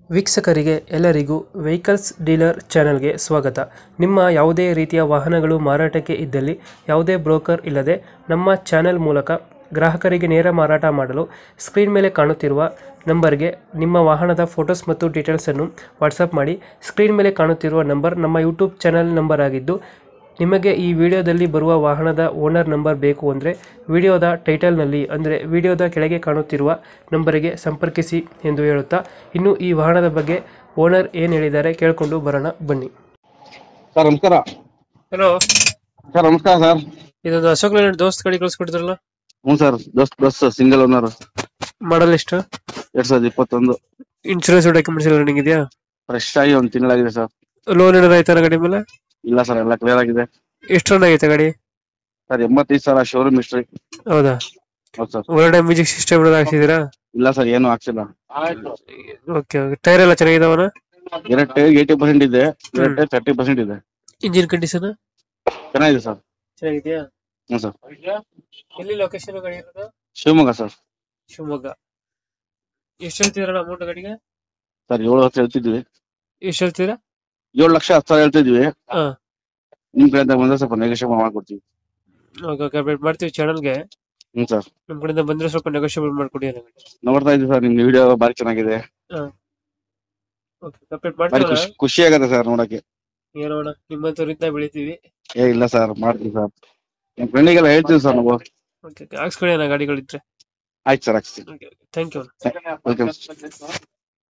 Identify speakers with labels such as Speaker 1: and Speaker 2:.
Speaker 1: ವೀಕ್ಷಕರಿಗೆ ಎಲ್ಲರಿಗೂ vehicles dealer ಚಾನೆಲ್ಗೆ ಸ್ವಾಗತ ನಿಮ್ಮ ಯಾವುದೇ ರೀತಿಯ ವಾಹನಗಳು ಮಾರಾಟಕ್ಕೆ ಇದ್ದಲ್ಲಿ ಯಾವುದೇ ಬ್ರೋಕರ್ ಇಲ್ಲದೆ ನಮ್ಮ ಚಾನೆಲ್ ಮೂಲಕ ಗ್ರಾಹಕರಿಗೆ ನೇರ ಮಾರಾಟ ಮಾಡಲು ಸ್ಕ್ರೀನ್ ಮೇಲೆ ಕಾಣುತ್ತಿರುವ ನಂಬರ್ಗೆ ನಿಮ್ಮ ವಾಹನದ ಫೋಟೋಸ್ ಮತ್ತು ಡೀಟೇಲ್ಸನ್ನು ವಾಟ್ಸಪ್ ಮಾಡಿ ಸ್ಕ್ರೀನ್ ಮೇಲೆ ಕಾಣುತ್ತಿರುವ ನಂಬರ್ ನಮ್ಮ ಯೂಟ್ಯೂಬ್ ಚಾನೆಲ್ ನಂಬರ್ ಆಗಿದ್ದು ನಿಮಗೆ ಈ ವಿಡಿಯೋದಲ್ಲಿ ಬರುವ ವಾಹನದ ಓನರ್ ನಂಬರ್ ಬೇಕು ಅಂದರೆ ವಿಡಿಯೋದ ಟೈಟಲ್ನಲ್ಲಿ ಅಂದರೆ ವಿಡಿಯೋದ ಕೆಳಗೆ ಕಾಣುತ್ತಿರುವ ನಂಬರಿಗೆ ಸಂಪರ್ಕಿಸಿ ಎಂದು ಹೇಳುತ್ತಾ ಇನ್ನು ಈ ವಾಹನದ ಬಗ್ಗೆ ಓನರ್ ಏನು ಹೇಳಿದ್ದಾರೆ ಕೇಳಿಕೊಂಡು ಬರೋಣ ಬನ್ನಿ
Speaker 2: ಸರ್ ನಮಸ್ಕಾರ
Speaker 1: ಹಲೋ
Speaker 2: ಸರ್ ನಮಸ್ಕಾರ ಸರ್
Speaker 1: ಇದೊಂದು ಅಶೋಕ್ ಲೇಲ್ಯಾಂಡ್ ದೋಸ್ತ್ ಗಾಡಿ ಕಳಿಸ್ಕೊಟ್ಟಿದ್ರಲ್ಲ
Speaker 2: ಹ್ಞೂ ಸರ್ ದೋಸ್ತ್ ಬಸ್ ಸಿಂಗಲ್ ಓನರ್
Speaker 1: ಮಾಡಲ್ ಎಷ್ಟು
Speaker 2: ಎರಡ್ ಸಾವಿರದ ಇಪ್ಪತ್ತೊಂದು
Speaker 1: ಇನ್ಶೂರೆನ್ಸ್ ಡಾಕ್ಯುಮೆಂಟ್ಸ್ ಎಲ್ಲ ರನ್ನಿಂಗ್ ಇದೆಯಾ
Speaker 2: ಫ್ರೆಶ್ ಆಗಿ ಒಂದು ತಿಂಗಳಾಗಿದೆ ಸರ್
Speaker 1: ಲೋನ್ ಏನಾರ ಆಯ್ತಾರ ಗಾಡಿ ಮೇಲೆ
Speaker 2: ಇಲ್ಲ ಸರ್ ಎಲ್ಲ ಕ್ಲಿಯರ್ ಆಗಿದೆ
Speaker 1: ಎಷ್ಟು ರನ್ ಆಗೈತೆ ಗಾಡಿ
Speaker 2: ಸರ್ ಎಂಬತ್ತೈದು ಸಾವಿರ ಶೋರೂಮ್ ಹಿಸ್ಟ್ರಿ
Speaker 1: ಹೌದಾ
Speaker 2: ಹೌದು ಸರ್
Speaker 1: ಒಳಗಡೆ ಮ್ಯೂಸಿಕ್ ಸಿಸ್ಟಮ್ ಏನಾದ್ರು ಹಾಕ್ಸಿದ್ದೀರಾ
Speaker 2: ಇಲ್ಲ ಸರ್ ಏನು ಹಾಕ್ಸಿಲ್ಲ
Speaker 1: ಓಕೆ ಓಕೆ ಟೈರ್ ಎಲ್ಲ ಚೆನ್ನಾಗಿದಾವನ
Speaker 2: ಎರಡು ಟೈರ್ ಏಯ್ಟಿ ಪರ್ಸೆಂಟ್ ಇದೆ ಎರಡು ಟೈರ್ ತರ್ಟಿ ಪರ್ಸೆಂಟ್ ಇದೆ
Speaker 1: ಇಂಜಿನ್ ಕಂಡೀಷನ್
Speaker 2: ಚೆನ್ನಾಗಿದೆ ಸರ್
Speaker 1: ಚೆನ್ನಾಗಿದೆಯಾ
Speaker 2: ಹ್ಞೂ ಸರ್
Speaker 1: ಎಲ್ಲಿ ಲೊಕೇಶನ್ ಗಾಡಿ ಇರೋದು
Speaker 2: ಶಿವಮೊಗ್ಗ ಸರ್
Speaker 1: ಶಿವಮೊಗ್ಗ ಎಷ್ಟು ಹೇಳ್ತಿದ್ರಲ್ಲ ಅಮೌಂಟ್ ಗಾಡಿಗೆ
Speaker 2: ಸರ್ ಏಳು ಹತ್ತು ಹೇಳ್ತಿದ್ವಿ
Speaker 1: ಎಷ್ಟು ಹೇಳ್ತೀರಾ
Speaker 2: ಏಳು ಲಕ್ಷ ಹತ್ತು ಸಾವಿರ ಹೇಳ್ತಿದ್ವಿ
Speaker 1: ಹಾ
Speaker 2: ನಿಮ್ ಕಡೆಯಿಂದ ಬಂದ್ರೆ ಸ್ವಲ್ಪ ನೆಗೋಷಿಯೇಟ್ ಮಾಡ್ಕೊಡ್ತೀವಿ
Speaker 1: ಓಕೆ ಓಕೆ ಅಪ್ಡೇಟ್ ಮಾಡ್ತೀವಿ ಚಾನಲ್ಗೆ
Speaker 2: ಹ್ಞೂ ಸರ್
Speaker 1: ನಮ್ಮ ಕಡೆಯಿಂದ ಬಂದ್ರೆ ಸ್ವಲ್ಪ ನೆಗೋಷಿಯಬಲ್ ಮಾಡ್ಕೊಡಿ ಅಲ್ಲ
Speaker 2: ನೋಡ್ತಾ ಇದ್ದೀವಿ ಸರ್ ನಿಮ್ ವಿಡಿಯೋ ಭಾರಿ ಚೆನ್ನಾಗಿದೆ
Speaker 1: ಓಕೆ ಅಪ್ಡೇಟ್
Speaker 2: ಭಾರಿ
Speaker 1: ಮಾಡ್ತೀವಲ್ಲ
Speaker 2: ಖುಷಿ ಖುಷಿ ಆಗತ್ತೆ ಸರ್ ನೋಡಕ್ಕೆ
Speaker 1: ಏನೋಣ ನಿಮ್ಮಂತವ್ರಿಂದ ಬೆಳಿತೀವಿ
Speaker 2: ಏ ಇಲ್ಲ ಸರ್ ಮಾಡ್ತೀವಿ ಸರ್ ನಿಮ್ ಫ್ರೆಂಡಿಗೆಲ್ಲ ಹೇಳ್ತೀವಿ ಸರ್ ನಾವು
Speaker 1: ಓಕೆ ಹಾಕ್ಸ್ಕೊಳ್ಳಿ ಅಣ್ಣ ಗಾಡಿಗಳಿದ್ರೆ
Speaker 2: ಆಯ್ತು ಸರ್ ಹಾಕ್ಸ್ತೀವಿ
Speaker 1: ಓಕೆ ಥ್ಯಾಂಕ್ ಯು
Speaker 2: ವೆಲ್ಕಮ್